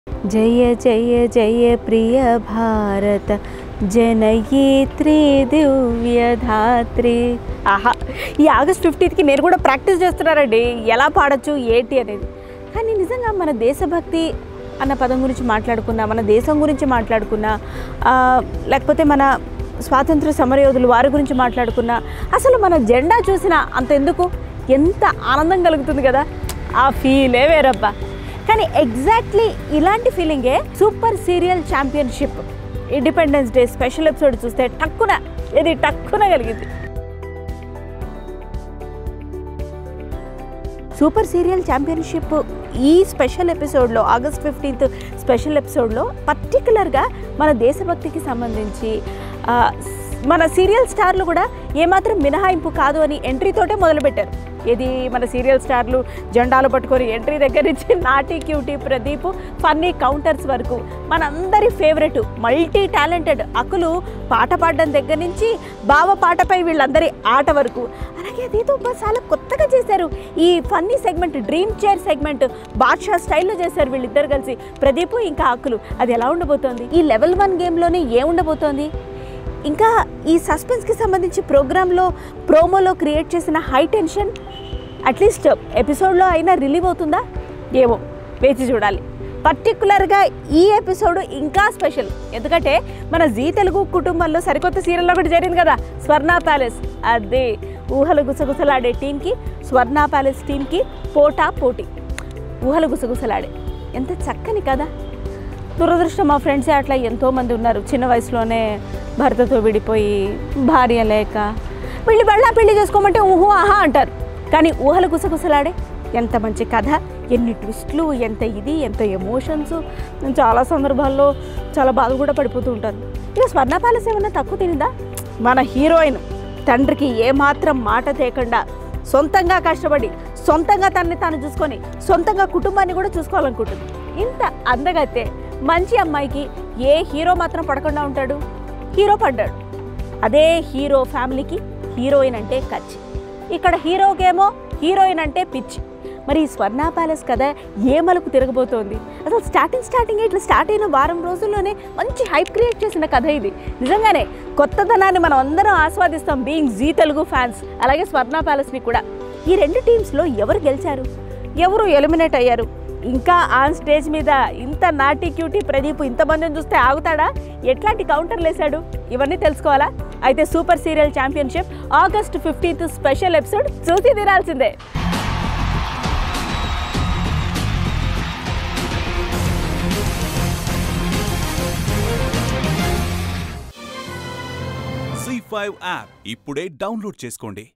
జయ జయ జయ ప్రియ భారత జనయిత్రి దివ్యధాత్రి ఆహా ఈ ఆగస్ట్ ఫిఫ్టీన్త్కి నేను కూడా ప్రాక్టీస్ చేస్తున్నానండి ఎలా పాడొచ్చు ఏంటి అనేది కానీ నిజంగా మన దేశభక్తి అన్న పదం గురించి మాట్లాడుకున్నా మన దేశం గురించి మాట్లాడుకున్నా ఆ, లేకపోతే మన స్వాతంత్ర సమరయోధులు వారి గురించి మాట్లాడుకున్నా అసలు మన జెండా చూసినా అంతెందుకు ఎంత ఆనందం కలుగుతుంది కదా ఆ ఫీలే వేరబ్బా కానీ ఎగ్జాక్ట్లీ ఇలాంటి ఫీలింగే super serial championship Independence Day special episode చూస్తే టక్కున ఇది టక్కున కలిగింది సూపర్ సీరియల్ ఛాంపియన్షిప్ ఈ స్పెషల్ ఎపిసోడ్లో ఆగస్ట్ ఫిఫ్టీన్త్ స్పెషల్ ఎపిసోడ్లో పర్టికులర్గా మన దేశభక్తికి సంబంధించి ఆ, మన సీరియల్ స్టార్లు కూడా ఏమాత్రం మినహాయింపు కాదు అని ఎంట్రీతోటే మొదలుపెట్టారు ఇది మన సీరియల్ స్టార్లు జెండాలు పట్టుకొని ఎంట్రీ దగ్గర నుంచి నాటి క్యూటీ ప్రదీప్ ఫన్నీ కౌంటర్స్ వరకు మనందరి ఫేవరెట్ మల్టీ టాలెంటెడ్ అకులు పాట పాడడం దగ్గర నుంచి బావ పాటపై వీళ్ళందరి ఆట వరకు అలాగే అదేదో బా చాలా కొత్తగా చేశారు ఈ funny segment dream chair segment Badshah స్టైల్లో చేశారు వీళ్ళిద్దరు కలిసి ప్రదీప్ ఇంకా అకులు అది ఎలా ఉండబోతోంది ఈ లెవెల్ వన్ గేమ్లోనే ఏ ఉండబోతోంది ఇంకా ఈ సస్పెన్స్కి సంబంధించి ప్రోగ్రాంలో ప్రోమోలో క్రియేట్ చేసిన హై టెన్షన్ అట్లీస్ట్ ఎపిసోడ్లో అయినా రిలీవ్ అవుతుందా ఏమో వేచి చూడాలి పర్టికులర్గా ఈ ఎపిసోడ్ ఇంకా స్పెషల్ ఎందుకంటే మన జీ తెలుగు కుటుంబంలో సరికొత్త సీరియల్ ఒకటి జరిగింది కదా స్వర్ణ ప్యాలెస్ అదే ఊహలు గుసగుసలాడే టీంకి స్వర్ణ ప్యాలెస్ టీంకి పోటా పోటీ ఊహలు గుసగుసలాడే ఎంత చక్కని కదా దురదృష్టం మా ఫ్రెండ్సే అట్లా ఎంతోమంది ఉన్నారు చిన్న వయసులోనే భర్తతో విడిపోయి భార్య లేక పెళ్ళి బళ్ళా పెళ్లి చేసుకోమంటే ఊహు ఆహా అంటారు కానీ ఊహలు గుసగుసలాడే ఎంత మంచి కథ ఎన్ని ట్విస్ట్లు ఎంత ఇది ఎంత ఎమోషన్స్ నేను చాలా సందర్భాల్లో చాలా బాధ కూడా పడిపోతూ ఉంటాను ఇక స్వర్ణ ప్యాలెస్ ఏమన్నా తక్కువ తినిందా మన హీరోయిన్ తండ్రికి ఏమాత్రం మాట తేకుండా సొంతంగా కష్టపడి సొంతంగా తనని తాను చూసుకొని సొంతంగా కుటుంబాన్ని కూడా చూసుకోవాలనుకుంటుంది ఇంత అందగతే మంచి అమ్మాయికి ఏ హీరో మాత్రం పడకుండా ఉంటాడు హీరో పడ్డాడు అదే హీరో ఫ్యామిలీకి హీరోయిన్ అంటే కచ్చి ఇక్కడ హీరోకేమో హీరోయిన్ అంటే పిచ్చి మరి ఈ స్వర్ణ ప్యాలెస్ కథ ఏ మలుపు తిరగబోతోంది అసలు స్టార్టింగ్ స్టార్టింగ్ ఇట్లా స్టార్ట్ అయిన వారం రోజుల్లోనే మంచి హైప్ క్రియేట్ చేసిన కథ ఇది నిజంగానే కొత్తదనాన్ని మనం అందరం ఆస్వాదిస్తాం బీయింగ్ జీ తెలుగు ఫ్యాన్స్ అలాగే స్వర్ణ ప్యాలెస్ని కూడా ఈ రెండు టీమ్స్లో ఎవరు గెలిచారు ఎవరు ఎలిమినేట్ అయ్యారు ఇంకా ఆన్ స్టేజ్ మీద ఇంత నాటి క్యూటీ ప్రదీప్ ఇంతమందిని చూస్తే ఆగుతాడా ఎట్లాంటి కౌంటర్లు వేశాడు ఇవన్నీ తెలుసుకోవాలా అయితే super serial championship August fifteenth special episode చూసి తీరాల్సిందే సి ఫైవ్ యాప్ ఇప్పుడే డౌన్లోడ్ చేసుకోండి